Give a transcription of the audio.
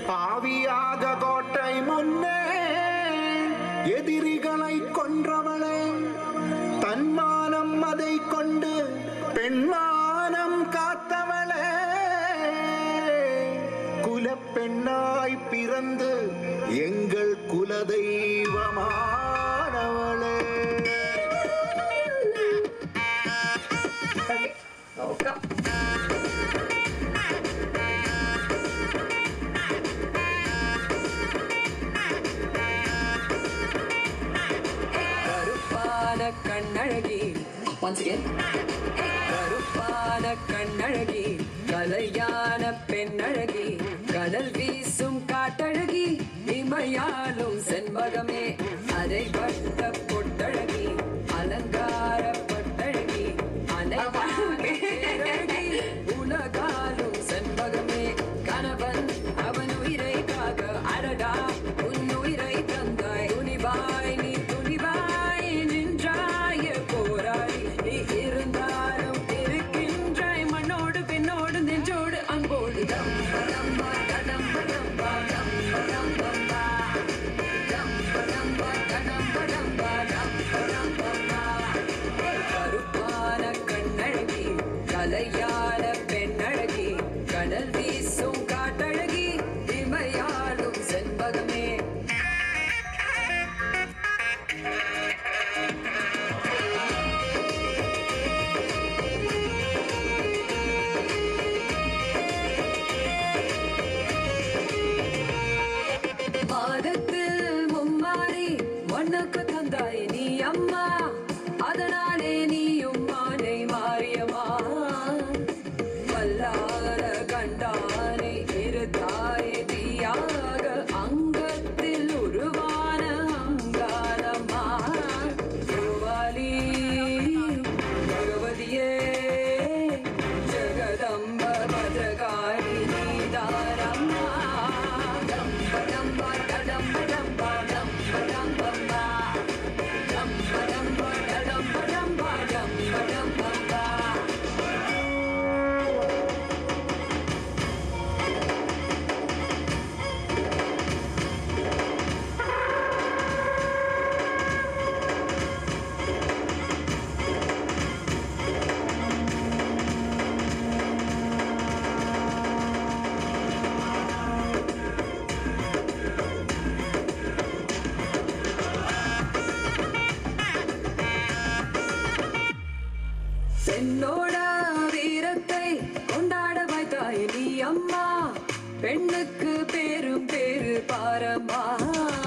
பாவியாக கோட்டை முன்னே எதிரிகளை கொன்றவளே தன்மானம் அதை கொண்டு பெண்மானம் காத்தவளே குலப்பெண்ணாய் பிறந்து எங்கள் குலதெய்வமானவளே Okay. Okay. கருப்பான கண்ணழகி Once again. கருப்பான கண்ணழகி கலையான பெண்ணழகி கடல் வீசும் காட்டழகி இமையாலும் செண்பகமே அரைப்பட்ட பொட்டழகி அலங்கார பட்டழகி அனைவரும் பேரழகி உலகாலும் செண்பகமே கணவன் அவன் உயிரை காக்க அடடா உன் உயிரை தந்தாய் துணிவாய் நீ துணிவாய் நின்றாய போராடி நீ இருந்தாலும் இருக்கின்றாய் மண்ணோடு பெண்ணோடு நெஞ்சோடு அன்போடு தம்ப தம்ப தடம்ப தம்ப தம்ப தம்பம்பா. தம்ப தம்ப தடம்ப தம்ப தம்ப தம்பம்பா. கருப்பான கண்ணழகி கலையான பெண்ணழகி கடல் வீசும் காட்டழகி இமையாலும் செண்பகமே மாதத்தில் மும்மாறி உனக்கு தந்தாய் நீ அம்மா அதனாலே நீயும் மானை மாறியம்மா வல்லார கண்டானை இருத்தாய் தீயாக அங்கத்தில் உருவான அங்காரம்மா திருவாலி பகவதியே ஜெகதம்ப பத்ரகாளி நீதாரம்மா டம்ப டம்ப டடம்ப டம்ப டம்ப டம்பம்மா. டம்ப டம்ப டடம்ப டம்ப டம்ப டம்பம்மா. பெண்ணோட வீரத்தை கொண்டாட வைத்தாய் நீ அம்மா பெண்ணுக்கு பேரும் பேரு பாரம்மா